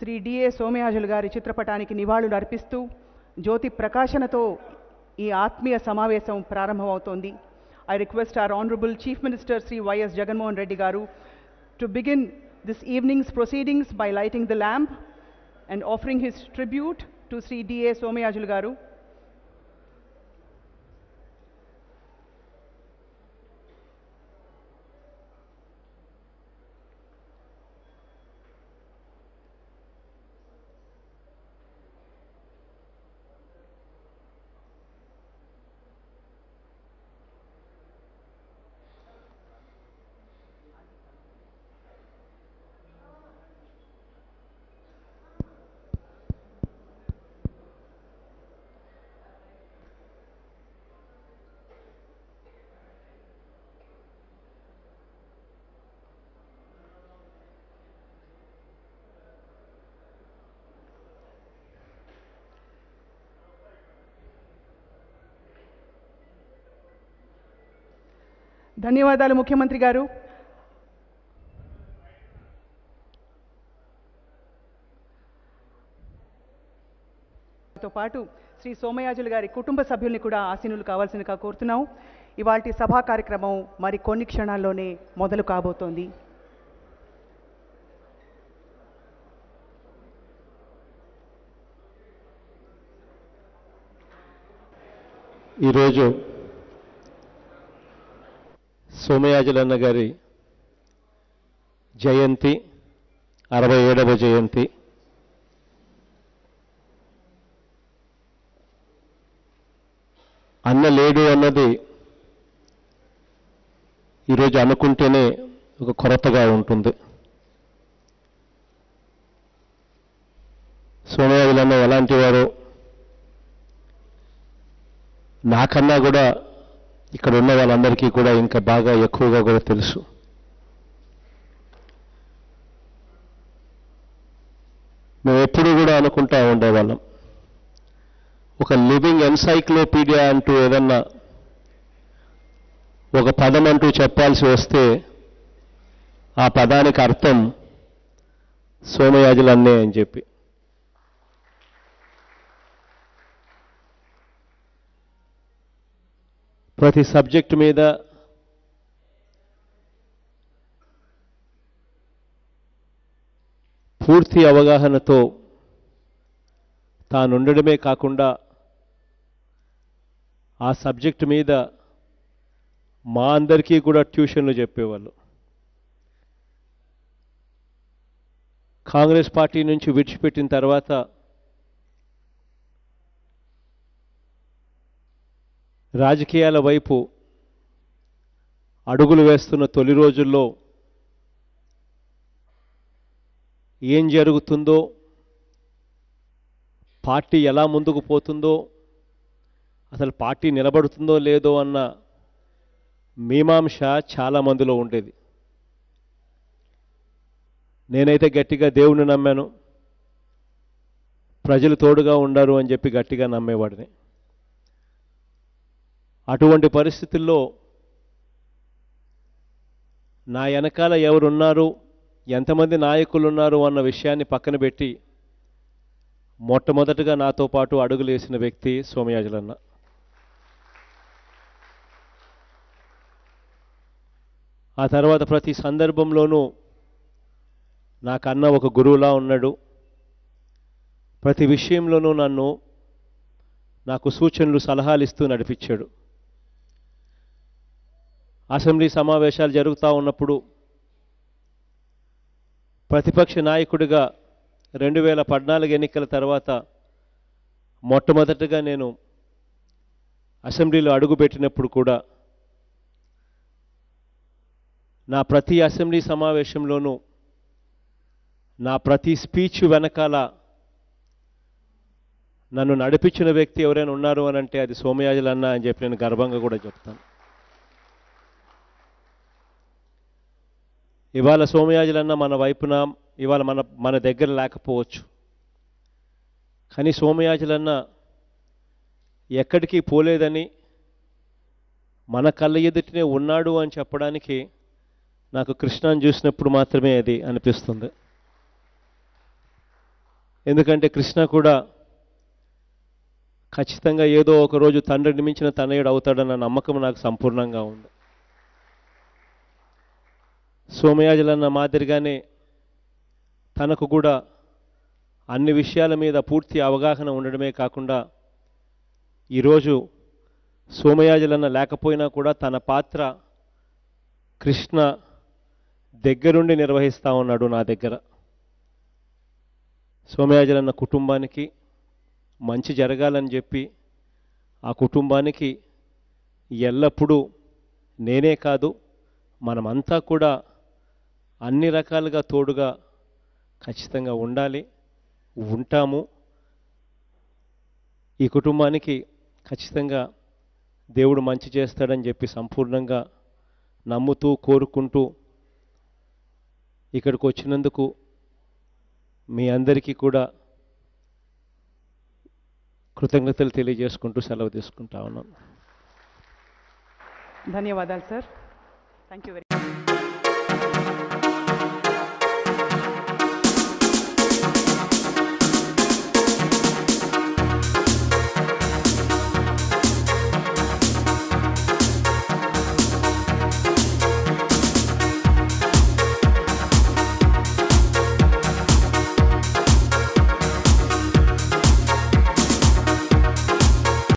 శ్రీ డిఏ సోమయాజులు గారి చిత్రపటానికి నివాళులు అర్పిస్తూ జ్యోతి ప్రకాశనతో ఈ ఆత్మీయ సమావేశం ప్రారంభమవుతోంది I request our honourable chief minister Shri YS Jaganmohan Reddy garu to begin this evening's proceedings by lighting the lamp and offering his tribute to Shri DA Somayajulu garu ధన్యవాదాలు ముఖ్యమంత్రి గారు తో పాటు శ్రీ సోమయాజులు గారి కుటుంబ సభ్యుల్ని కూడా ఆసీనులు కావాల్సిందిగా కోరుతున్నాం ఇవాల్టి సభా కార్యక్రమం మరి కొన్ని క్షణాల్లోనే మొదలు కాబోతోంది ఈరోజు సోమయాజులన్న గారి జయంతి అరవై ఏడవ జయంతి అన్న లేడు అన్నది ఈరోజు అనుకుంటేనే ఒక కొరతగా ఉంటుంది సోమయాజులన్న ఎలాంటి వారు నాకన్నా కూడా ఇక్కడ ఉన్న వాళ్ళందరికీ కూడా ఇంకా బాగా ఎక్కువగా కూడా తెలుసు మేము ఎప్పుడు కూడా అనుకుంటా ఉండేవాళ్ళం ఒక లివింగ్ ఎన్సైక్లోపీడియా అంటూ ఏదన్నా ఒక పదం అంటూ చెప్పాల్సి వస్తే ఆ పదానికి అర్థం సోమయాజులన్నే అని చెప్పి ప్రతి సబ్జెక్టు మీద పూర్తి అవగాహనతో తానుండడమే కాకుండా ఆ సబ్జెక్టు మీద మా అందరికీ కూడా ట్యూషన్లు చెప్పేవాళ్ళు కాంగ్రెస్ పార్టీ నుంచి విడిచిపెట్టిన తర్వాత రాజకీయాల వైపు అడుగులు వేస్తున్న తొలి రోజుల్లో ఏం జరుగుతుందో పార్టీ ఎలా ముందుకు పోతుందో అసలు పార్టీ నిలబడుతుందో లేదో అన్న మీమాంస చాలా మందిలో ఉండేది నేనైతే గట్టిగా దేవుణ్ణి నమ్మాను ప్రజలు తోడుగా ఉండరు అని చెప్పి గట్టిగా నమ్మేవాడిని అటువంటి పరిస్థితుల్లో నా వెనకాల ఎవరున్నారు ఎంతమంది నాయకులు ఉన్నారు అన్న విషయాన్ని పక్కన పెట్టి మొట్టమొదటగా నాతో పాటు అడుగులేసిన వ్యక్తి సోమయాజులన్న ఆ తర్వాత ప్రతి సందర్భంలోనూ నాకన్న ఒక గురువులా ఉన్నాడు ప్రతి విషయంలోనూ నన్ను నాకు సూచనలు సలహాలు ఇస్తూ నడిపించాడు అసెంబ్లీ సమావేశాలు జరుగుతూ ఉన్నప్పుడు ప్రతిపక్ష నాయకుడిగా రెండు వేల పద్నాలుగు ఎన్నికల తర్వాత మొట్టమొదటగా నేను అసెంబ్లీలో అడుగుపెట్టినప్పుడు కూడా నా ప్రతి అసెంబ్లీ సమావేశంలోనూ నా ప్రతి స్పీచ్ వెనకాల నన్ను నడిపించిన వ్యక్తి ఎవరైనా ఉన్నారు అని అంటే అది సోమయాజులన్న అని చెప్పి నేను గర్వంగా కూడా చెప్తాను ఇవాళ సోమయాజులన్న మన వైపున ఇవాళ మన మన దగ్గర లేకపోవచ్చు కానీ సోమయాజులన్న ఎక్కడికి పోలేదని మన కళ్ళ ఎదుటినే ఉన్నాడు అని చెప్పడానికి నాకు కృష్ణాన్ని చూసినప్పుడు మాత్రమే అది అనిపిస్తుంది ఎందుకంటే కృష్ణ కూడా ఖచ్చితంగా ఏదో ఒక రోజు తండ్రిని మించిన తనయుడు అవుతాడన్న నమ్మకం నాకు సంపూర్ణంగా ఉంది సోమయాజులన్న మాదిరిగానే తనకు కూడా అన్ని విషయాల మీద పూర్తి అవగాహన ఉండడమే కాకుండా ఈరోజు సోమయాజులన్న లేకపోయినా కూడా తన పాత్ర కృష్ణ దగ్గరుండి నిర్వహిస్తూ ఉన్నాడు నా దగ్గర సోమయాజులన్న కుటుంబానికి మంచి జరగాలని చెప్పి ఆ కుటుంబానికి ఎల్లప్పుడూ నేనే కాదు మనమంతా కూడా అన్ని రకాలుగా తోడుగా ఖచ్చితంగా ఉండాలి ఉంటాము ఈ కుటుంబానికి ఖచ్చితంగా దేవుడు మంచి చేస్తాడని చెప్పి సంపూర్ణంగా నమ్ముతూ కోరుకుంటూ ఇక్కడికి వచ్చినందుకు మీ అందరికీ కూడా కృతజ్ఞతలు తెలియజేసుకుంటూ సెలవు తీసుకుంటా ఉన్నాను ధన్యవాదాలు సార్ థ్యాంక్ యూ వెరీ